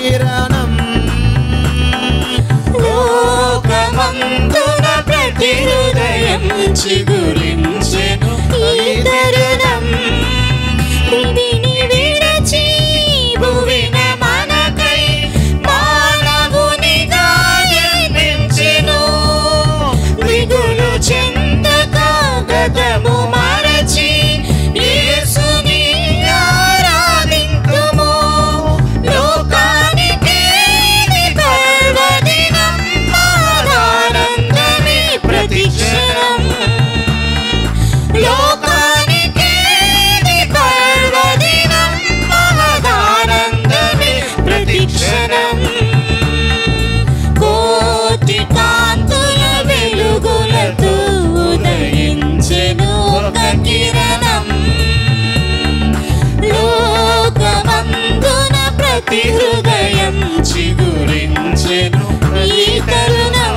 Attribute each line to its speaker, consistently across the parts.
Speaker 1: కిరణం
Speaker 2: లోకమందున ప్రతి హృదయం చిగురించెను ఈ తరుణం విధిని విరచి భువిన మనకై మానవునిగా జన్మించెను దిగులు చెందక గతము మరచి యేసుని ఆరాధింతుము లోకానికి ఇది పర్వదినం మహదానందమే ప్రతిక్షణం లోకానికి ఇది పర్వదినం మహదానందమే ప్రతిక్షణం కోటి కాంతుల వెలుగులతో ఉదయించెను ఒక కిరణం లోకమందున ప్రతి హృదయం చిగురించెను ఈ తరుణం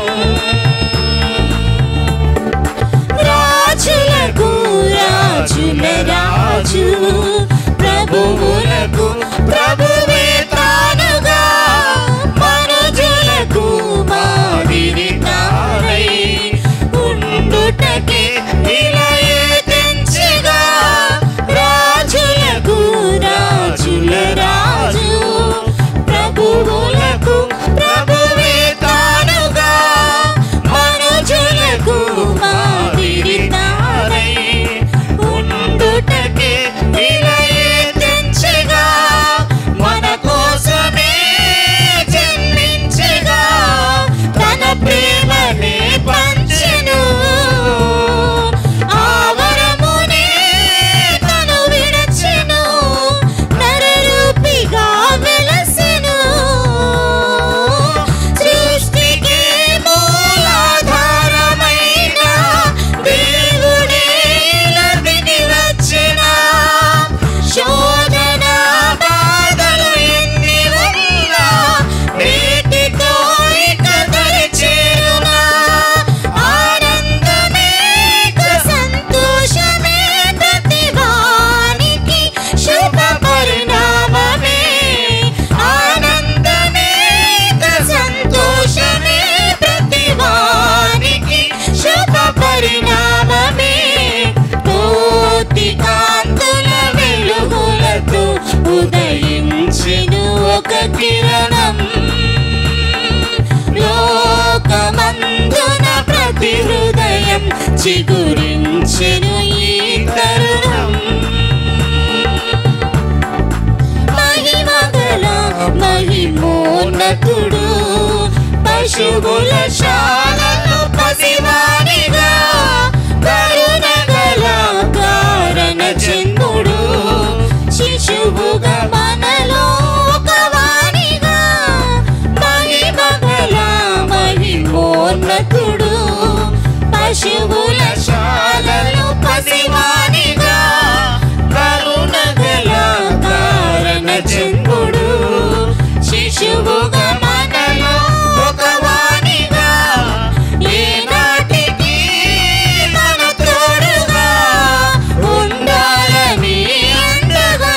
Speaker 2: రాజులకు రాజుల రాజు ప్రభువులకు ప్రభువే తానుగా మనుజులకు మాదిరి తానై ఉండుటకే ఇలయే తెంచెగా రాజులకు రాజుల రాజు ప్రభువులకు ప్రభువే తానుగా మనుజులకు మాదిరి తానై ఉండుటకే ఇలయే తెంచెగా మన కోసమే జన్మించెగా తన ప్రేమనే పంచెను ఆవరమునే తను విడచెను నరరూపిగా వెలసెను సృష్టికి మూలాధారమైన దేవుడే లభిని వచ్చిన శోధన బాధలు ఎన్ని ఉన్నా నేటితో ఇక దరిచేరునా ఆనందమే సంతోషమే ప్రతి వానికి శుభ పరిణామమే ఆనందమే సంతోషమే ప్రతి వానికి శుభ పరిణామమే కోటి కాంతుల వెలుగులతో ఉదయించెను ఒక కిరణం లోకమందున ప్రతి హృదయం చిగురించెను ఈ తరుణం మహిమగల మహిమోన్నతుడు పశువుల శాలలో పసివానిగా కరుణగల కారణ చంద్రుడు శిశువుగా మనలో ఒక వాణిగా మహిమగల మహిమోన్నతుడు పశువుల శాలలో పసివానిగా కరుణగల కారణ చంద్రుడు శిశువుగా మనలో ఒక వాణిగా ఏనాటికి మన తోడుగా ఉండాలని అండగా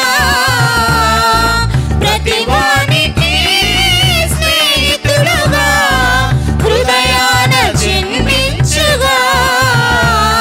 Speaker 2: ప్రతి వానికి స్నేహితుడుగా హృదయాన జన్మించుగా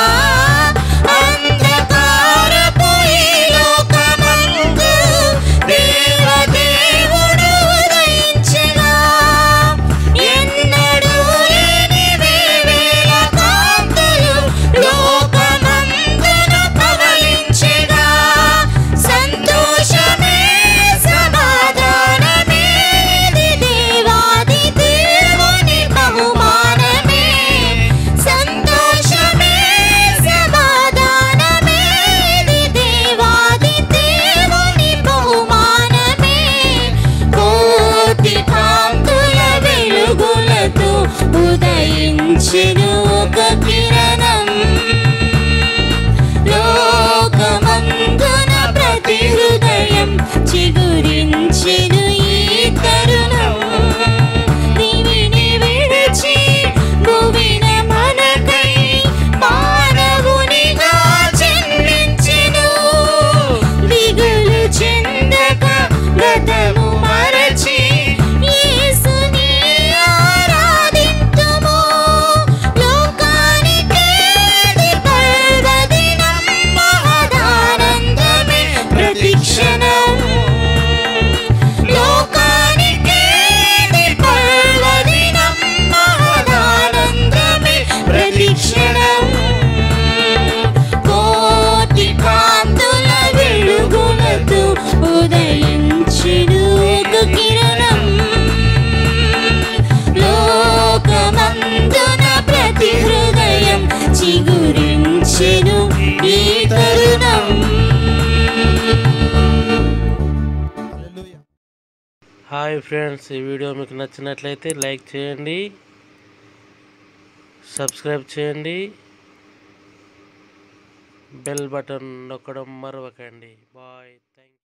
Speaker 1: హాయ్ ఫ్రెండ్స్ ఈ వీడియో మీకు నచ్చినట్లయితే లైక్ చేయండి సబ్స్క్రైబ్ చేయండి బెల్ బటన్ నొక్కడం మరవకండి బాయ్ థ్యాంక్